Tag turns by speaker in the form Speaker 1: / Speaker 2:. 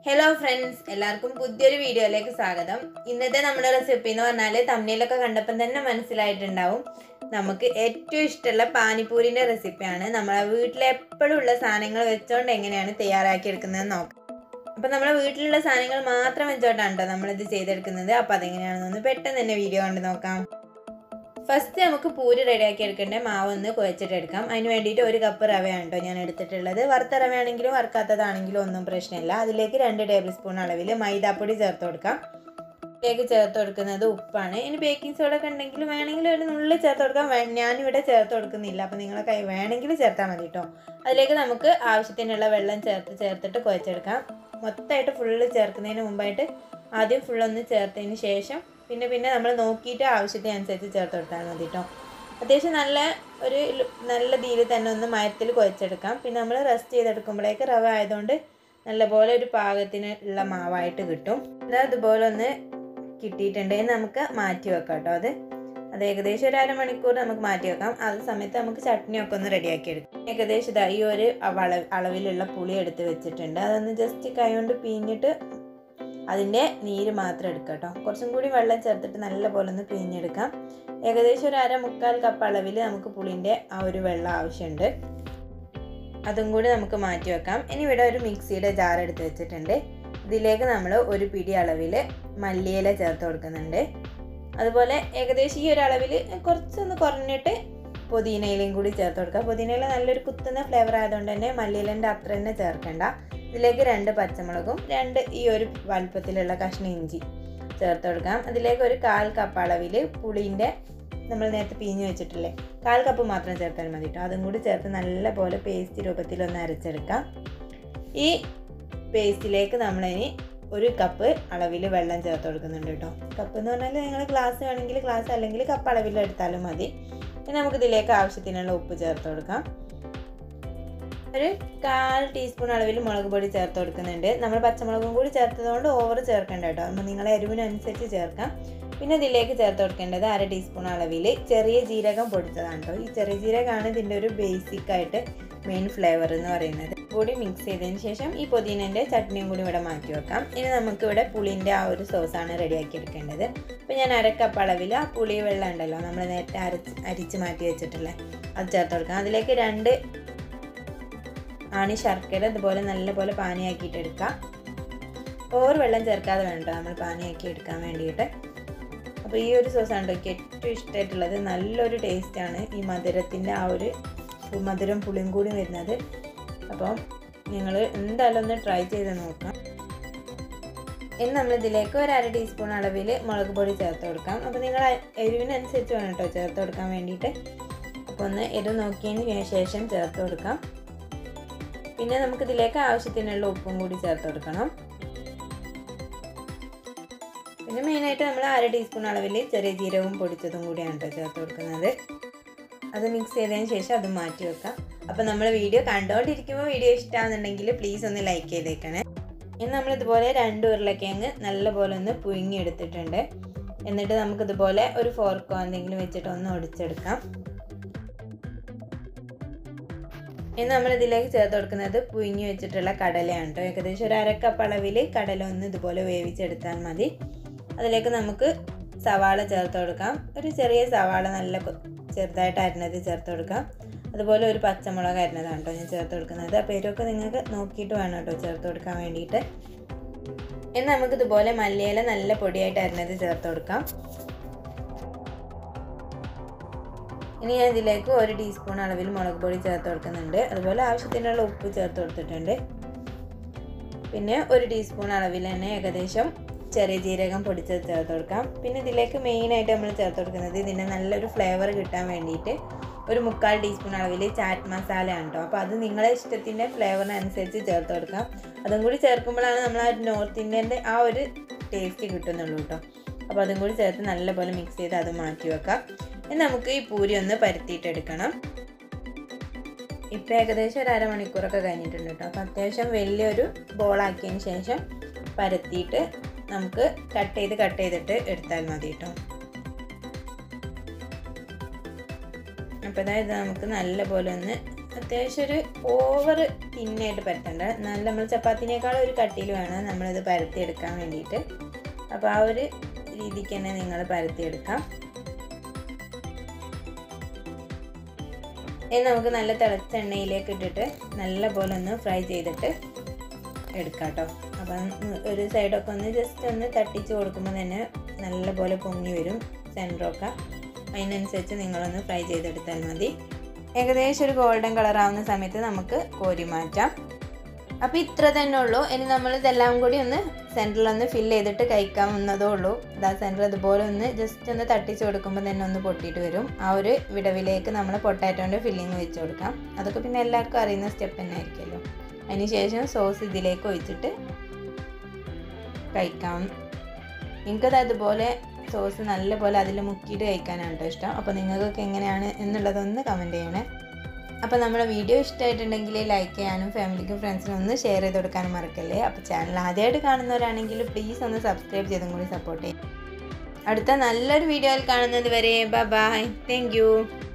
Speaker 1: hello friends എല്ലാവർക്കും പുതിയൊരു വീഡിയോയിലേക്ക് സ്വാഗതം ഇന്നത്തെ നമ്മുടെ റെസിപ്പി എന്ന് പറഞ്ഞാൽ തമ്മിലൊക്കെ കണ്ടപ്പം തന്നെ മനസ്സിലായിട്ടുണ്ടാവും നമുക്ക് ഏറ്റവും ഇഷ്ടമുള്ള പാനിപ്പൂരിൻ്റെ റെസിപ്പിയാണ് നമ്മളെ വീട്ടിൽ എപ്പോഴും ഉള്ള സാധനങ്ങൾ വെച്ചുകൊണ്ട് എങ്ങനെയാണ് തയ്യാറാക്കി എടുക്കുന്നത് നോക്കാം അപ്പം നമ്മുടെ വീട്ടിലുള്ള സാധനങ്ങൾ മാത്രം വെച്ചോണ്ടാണ് കേട്ടോ നമ്മളിത് ചെയ്തെടുക്കുന്നത് അപ്പോൾ അതെങ്ങനെയാണെന്നൊന്ന് പെട്ടെന്ന് തന്നെ വീഡിയോ കണ്ട് നോക്കാം ഫസ്റ്റ് നമുക്ക് പൂരി റെഡിയാക്കി എടുക്കേണ്ട മാവ് ഒന്ന് കുഴച്ചിട്ടെടുക്കാം അതിന് വേണ്ടിയിട്ട് ഒരു കപ്പ് റവയാണ് കേട്ടോ ഞാൻ എടുത്തിട്ടുള്ളത് വറുത്ത റവയാണെങ്കിലും വറുക്കാത്തതാണെങ്കിലും ഒന്നും പ്രശ്നമില്ല അതിലേക്ക് രണ്ട് ടേബിൾ സ്പൂൺ അളവിൽ മൈദാപ്പൊടി ചേർത്ത് കൊടുക്കാം ഇതിലേക്ക് ചേർത്ത് കൊടുക്കുന്നത് ഉപ്പാണ് ഇനി ബേക്കിംഗ് സോഡ ഒക്കെ ഉണ്ടെങ്കിൽ വേണമെങ്കിൽ ഒരു നുള്ളിൽ ചേർത്ത് കൊടുക്കാം വേ- ഞാനിവിടെ ചേർത്ത് കൊടുക്കുന്നില്ല അപ്പോൾ നിങ്ങളെ കൈ വേണമെങ്കിൽ ചേർത്താൽ മതി കേട്ടോ അതിലേക്ക് നമുക്ക് ആവശ്യത്തിനുള്ള വെള്ളം ചേർത്ത് ചേർത്തിട്ട് കുഴച്ചെടുക്കാം മൊത്തമായിട്ട് ഫുള്ള് ചേർക്കുന്നതിന് മുമ്പായിട്ട് ആദ്യം ഫുള്ളൊന്ന് ചേർത്തതിന് ശേഷം പിന്നെ പിന്നെ നമ്മൾ നോക്കിയിട്ട് ആവശ്യത്തിനനുസരിച്ച് ചേർത്ത് കൊടുത്താൽ മതി കേട്ടോ അത്യാവശ്യം നല്ല ഒരു ല- നല്ല രീതിയിൽ തന്നെ ഒന്ന് മയത്തിൽ കുഴച്ചെടുക്കാം പിന്നെ നമ്മൾ റെസ്റ്റ് ചെയ്തെടുക്കുമ്പോഴേക്ക് റവ ആയതുകൊണ്ട് നല്ലപോലെ ഒരു പാകത്തിന് ഉള്ള മാവായിട്ട് കിട്ടും ഇത് അതുപോലെ ഒന്ന് കിട്ടിയിട്ടുണ്ടെങ്കിൽ നമുക്ക് മാറ്റി വെക്കാം കേട്ടോ അത് അത് ഏകദേശം ഒരു അരമണിക്കൂർ നമുക്ക് മാറ്റി വെക്കാം ആ സമയത്ത് നമുക്ക് ചട്നിയൊക്കെ ഒന്ന് റെഡിയാക്കി എടുക്കാം ഏകദേശം ഇതാ ഈ ഒരു അള- അളവിലുള്ള പുളി എടുത്ത് വെച്ചിട്ടുണ്ട് അതൊന്ന് ജസ്റ്റ് കൈ കൊണ്ട് പിഴിഞ്ഞിട്ട് അതിൻ്റെ നീര് മാത്രം എടുക്കുക കേട്ടോ കുറച്ചും കൂടി വെള്ളം ചേർത്തിട്ട് നല്ലപോലെ ഒന്ന് പിഴിഞ്ഞെടുക്കാം ഏകദേശം ഒരു അര മുക്കാൽ കപ്പ് അളവിൽ നമുക്ക് പുളിൻ്റെ ആ ഒരു വെള്ളം ആവശ്യമുണ്ട് അതും കൂടി നമുക്ക് മാറ്റി വെക്കാം ഇനി ഇവിടെ ഒരു മിക്സിയുടെ ജാർ എടുത്ത് വെച്ചിട്ടുണ്ട് ഇതിലേക്ക് നമ്മൾ ഒരു പിടി അളവിൽ മല്ലിയില ചേർത്ത് കൊടുക്കുന്നുണ്ട് അതുപോലെ ഏകദേശം ഈ ഒരു അളവിൽ കുറച്ചൊന്ന് കുറഞ്ഞിട്ട് പുതിനയിലയും കൂടി ചേർത്ത് കൊടുക്കുക പുതിനയില നല്ലൊരു കുത്തുന്ന ഫ്ലേവർ ആയതുകൊണ്ട് തന്നെ മല്ലിയിലൻ്റെ അത്ര തന്നെ ചേർക്കണ്ട ഇതിലേക്ക് രണ്ട് പച്ചമുളകും രണ്ട് ഈ ഒരു വലുപ്പത്തിലുള്ള കഷ്ണം ഇഞ്ചി ചേർത്ത് കൊടുക്കാം അതിലേക്ക് ഒരു കാൽ കപ്പ് അളവിൽ പുളീൻ്റെ നമ്മൾ നേരത്തെ പിഞ്ഞ് വെച്ചിട്ടില്ലേ കാൽ കപ്പ് മാത്രം ചേർത്താൽ മതി കേട്ടോ അതും കൂടി ചേർത്ത് നല്ലപോലെ പേസ്റ്റ് രൂപത്തിലൊന്ന് അരച്ചെടുക്കാം ഈ പേസ്റ്റിലേക്ക് നമ്മളിനി ഒരു കപ്പ് അളവിൽ വെള്ളം ചേർത്ത് കൊടുക്കുന്നുണ്ട് കേട്ടോ കപ്പ് എന്ന് പറഞ്ഞാൽ നിങ്ങൾ ഗ്ലാസ് വേണമെങ്കിൽ ഗ്ലാസ് അല്ലെങ്കിൽ കപ്പ് അളവിൽ എടുത്താലും മതി ഇനി നമുക്ക് ഇതിലേക്ക് ആവശ്യത്തിനുള്ള ഉപ്പ് ചേർത്ത് കൊടുക്കാം ഒരു കാൽ ടീസ്പൂൺ അളവിൽ മുളക് പൊടി ചേർത്ത് കൊടുക്കുന്നുണ്ട് നമ്മൾ പച്ചമുളകും കൂടി ചേർത്തതുകൊണ്ട് ഓവർ ചേർക്കണ്ട കേട്ടോ അപ്പോൾ നിങ്ങളെ എരിവിനനുസരിച്ച് ചേർക്കാം പിന്നെ ഇതിലേക്ക് ചേർത്ത് കൊടുക്കേണ്ടത് അര ടീസ്പൂൺ അളവിൽ ചെറിയ ജീരകം പൊടിച്ചതാണ് കേട്ടോ ഈ ചെറിയ ജീരകമാണ് ഇതിൻ്റെ ഒരു ബേസിക് ആയിട്ട് മെയിൻ ഫ്ലേവർ എന്ന് പറയുന്നത് കൂടി മിക്സ് ചെയ്തതിന് ശേഷം ഈ പുതിനേൻ്റെ ചട്നിയും കൂടി ഇവിടെ മാറ്റി വെക്കാം ഇനി നമുക്ക് ഇവിടെ പുളിൻ്റെ ആ ഒരു സോസാണ് റെഡിയാക്കി എടുക്കേണ്ടത് അപ്പോൾ ഞാൻ അര കപ്പ് അളവിൽ ആ പുളി വെള്ളം ഉണ്ടല്ലോ നമ്മൾ നേരത്തെ അരച്ച് അരിച്ച് മാറ്റി വെച്ചിട്ടുള്ളത് അത് ചേർത്ത് കൊടുക്കാം അതിലേക്ക് രണ്ട് ആണി ശർക്കര ഇതുപോലെ നല്ലപോലെ പാനിയാക്കിയിട്ട് എടുക്കാം ഓവർ വെള്ളം ചേർക്കാതെ വേണ്ട നമ്മൾ പാനിയാക്കി എടുക്കാൻ വേണ്ടിയിട്ട് അപ്പോൾ ഈ ഒരു സോസാണ് എനിക്ക് ഏറ്റവും ഇഷ്ടമായിട്ടുള്ളത് നല്ലൊരു ടേസ്റ്റാണ് ഈ മധുരത്തിൻ്റെ ആ ഒരു മധുരം പുളിയും കൂടി വരുന്നത് അപ്പം നിങ്ങൾ എന്തായാലും ഒന്ന് ട്രൈ ചെയ്ത് നോക്കാം ഇനി നമ്മൾ ഇതിലേക്ക് ഒരു അര ടീസ്പൂൺ അളവിൽ മുളക് പൊടി ചേർത്ത് കൊടുക്കാം അപ്പോൾ നിങ്ങൾ എരിവിനനുസരിച്ച് വേണം കേട്ടോ ചേർത്ത് കൊടുക്കാൻ വേണ്ടിയിട്ട് അപ്പോൾ ഒന്ന് എരിവ് നോക്കിയതിന് ശേഷം ചേർത്ത് കൊടുക്കാം പിന്നെ നമുക്ക് ഇതിലേക്ക് ആവശ്യത്തിനുള്ള ഉപ്പും കൂടി ചേർത്ത് കൊടുക്കണം പിന്നെ മെയിനായിട്ട് നമ്മൾ അര ടീസ്പൂൺ അളവിൽ ചെറിയ ജീരകവും പൊടിച്ചതും കൂടിയാണ് കേട്ടോ ചേർത്ത് കൊടുക്കുന്നത് അത് മിക്സ് ചെയ്തതിന് ശേഷം അത് മാറ്റി വെക്കാം അപ്പോൾ നമ്മൾ വീഡിയോ കണ്ടുകൊണ്ടിരിക്കുമ്പോൾ വീഡിയോ ഇഷ്ടമാണെന്നുണ്ടെങ്കിൽ പ്ലീസ് ഒന്ന് ലൈക്ക് ചെയ്തേക്കണേ ഇനി നമ്മൾ ഇതുപോലെ രണ്ട് ഉരുളക്കിഴങ്ങ് നല്ലപോലെ ഒന്ന് പുഴുങ്ങിയെടുത്തിട്ടുണ്ട് എന്നിട്ട് നമുക്കിതുപോലെ ഒരു ഫോർക്കോ എന്തെങ്കിലും വെച്ചിട്ട് ഒന്ന് ഒടിച്ചെടുക്കാം ഇനി നമ്മൾ ഇതിലേക്ക് ചേർത്ത് കൊടുക്കുന്നത് പുഴുങ്ങി വെച്ചിട്ടുള്ള കടലയാണ് കേട്ടോ ഏകദേശം ഒരു അരക്കപ്പ് അളവിൽ കടല ഒന്ന് ഇതുപോലെ വേവിച്ചെടുത്താൽ മതി അതിലേക്ക് നമുക്ക് സവാള ചേർത്ത് കൊടുക്കാം ഒരു ചെറിയ സവാള നല്ല കൊ- ചെറുതായിട്ട് അരിഞ്ഞത് ചേർത്ത് കൊടുക്കാം അതുപോലെ ഒരു പച്ചമുളക് അരിഞ്ഞതാണ് കേട്ടോ ഞാൻ ചേർത്ത് കൊടുക്കുന്നത് അപ്പോൾ എരിവൊക്കെ നിങ്ങൾക്ക് നോക്കിയിട്ട് വേണം കേട്ടോ ചേർത്ത് കൊടുക്കാൻ വേണ്ടിയിട്ട് ഇനി നമുക്ക് ഇതുപോലെ മല്ലിയില നല്ല പൊടിയായിട്ട് അരിഞ്ഞത് ചേർത്ത് കൊടുക്കാം ഇനി ഞാൻ ഇതിലേക്ക് ഒരു ടീസ്പൂൺ അളവിൽ മുളക് പൊടി ചേർത്ത് കൊടുക്കുന്നുണ്ട് അതുപോലെ ആവശ്യത്തിനുള്ള ഉപ്പ് ചേർത്ത് കൊടുത്തിട്ടുണ്ട് പിന്നെ ഒരു ടീസ്പൂൺ അളവിൽ തന്നെ ഏകദേശം ചെറിയ ജീരകം പൊടിച്ചത് ചേർത്ത് കൊടുക്കാം പിന്നെ ഇതിലേക്ക് മെയിനായിട്ട് നമ്മൾ ചേർത്ത് കൊടുക്കുന്നത് ഇതിന് നല്ലൊരു ഫ്ലേവർ കിട്ടാൻ വേണ്ടിയിട്ട് ഒരു മുക്കാൽ ടീസ്പൂൺ അളവിൽ ചാറ്റ് മസാലയാണ് കേട്ടോ അപ്പോൾ അത് നിങ്ങളെ ഇഷ്ടത്തിൻ്റെ ഫ്ലേവറിനനുസരിച്ച് ചേർത്ത് കൊടുക്കാം അതും കൂടി ചേർക്കുമ്പോഴാണ് നമ്മൾ ആ നോർത്ത് ഇന്ത്യൻ്റെ ആ ഒരു ടേസ്റ്റ് കിട്ടുന്നുള്ളൂ കേട്ടോ അപ്പോൾ അതും കൂടി ചേർത്ത് നല്ലപോലെ മിക്സ് ചെയ്ത് അത് മാറ്റി വെക്കാം ഇനി നമുക്ക് ഈ പൂരി ഒന്ന് പരത്തിയിട്ടെടുക്കണം ഇപ്പം ഏകദേശം ഒരു അരമണിക്കൂറൊക്കെ കഴിഞ്ഞിട്ടുണ്ട് കേട്ടോ അപ്പോൾ അത്യാവശ്യം വലിയൊരു ബോളാക്കിയതിന് ശേഷം പരത്തിയിട്ട് നമുക്ക് കട്ട് ചെയ്ത് കട്ട് ചെയ്തിട്ട് എടുത്താൽ മതി കേട്ടോ അപ്പോൾ അതായത് നമുക്ക് നല്ലപോലെ ഒന്ന് അത്യാവശ്യം ഒരു ഓവർ തിന്നായിട്ട് പരത്തണ്ട എന്നാൽ നമ്മൾ ചപ്പാത്തിനേക്കാൾ ഒരു കട്ടിയിൽ വേണം നമ്മളിത് പരത്തിയെടുക്കാൻ വേണ്ടിയിട്ട് അപ്പോൾ ആ ഒരു രീതിക്ക് തന്നെ നിങ്ങൾ പരത്തിയെടുക്കാം ഇനി നമുക്ക് നല്ല തിളച്ച എണ്ണയിലേക്ക് ഇട്ടിട്ട് നല്ല പോലെ ഒന്ന് ഫ്രൈ ചെയ്തിട്ട് എടുക്കാം കേട്ടോ അപ്പം ഒരു സൈഡൊക്കെ ഒന്ന് ജസ്റ്റ് ഒന്ന് തട്ടിച്ച് കൊടുക്കുമ്പോൾ തന്നെ നല്ല പോലെ പൊങ്ങി വരും സെൻറ്ററൊക്കെ അതിനനുസരിച്ച് നിങ്ങളൊന്ന് ഫ്രൈ ചെയ്തെടുത്താൽ മതി ഏകദേശം ഒരു ഗോൾഡൻ കളർ ആവുന്ന സമയത്ത് നമുക്ക് കോരി മാറ്റാം അപ്പോൾ ഇത്ര തന്നെ ഉള്ളൂ ഇനി നമ്മൾ ഇതെല്ലാം കൂടി ഒന്ന് സെൻറ്ററിൽ ഒന്ന് ഫില്ല് ചെയ്തിട്ട് കഴിക്കാവുന്നതേ ഉള്ളൂ ഇതാ സെൻറ്റർ ഇതുപോലെ ഒന്ന് ജസ്റ്റ് ഒന്ന് തട്ടിച്ച് കൊടുക്കുമ്പോൾ തന്നെ ഒന്ന് പൊട്ടിയിട്ട് വരും ആ ഒരു വിടവിലേക്ക് നമ്മൾ പൊട്ടാറ്റോൻ്റെ ഫില്ലിങ് വെച്ച് കൊടുക്കാം അതൊക്കെ പിന്നെ എല്ലാവർക്കും അറിയുന്ന സ്റ്റെപ്പ് തന്നെ ആയിരിക്കുമല്ലോ അതിന് ശേഷം സോസ് ഇതിലേക്ക് ഒഴിച്ചിട്ട് കഴിക്കാം നിങ്ങൾക്കത് അതുപോലെ സോസ് നല്ലപോലെ അതിൽ മുക്കിയിട്ട് കഴിക്കാനാണ് കേട്ടോ ഇഷ്ടം അപ്പോൾ നിങ്ങൾക്കൊക്കെ എങ്ങനെയാണ് എന്നുള്ളതൊന്ന് കമൻറ്റ് ചെയ്യണേ അപ്പോൾ നമ്മുടെ വീഡിയോ ഇഷ്ടമായിട്ടുണ്ടെങ്കിൽ ലൈക്ക് ചെയ്യാനും ഫാമിലിക്കും ഫ്രണ്ട്സിനും ഒന്ന് ഷെയർ ചെയ്ത് കൊടുക്കാനും മറക്കല്ലേ അപ്പോൾ ചാനൽ ആദ്യമായിട്ട് കാണുന്നവരാണെങ്കിൽ പ്ലീസ് ഒന്ന് സബ്സ്ക്രൈബ് ചെയ്തും കൂടി സപ്പോർട്ട് ചെയ്യും അടുത്ത നല്ലൊരു വീഡിയോയിൽ കാണുന്നത് വരെ ബൈ താങ്ക്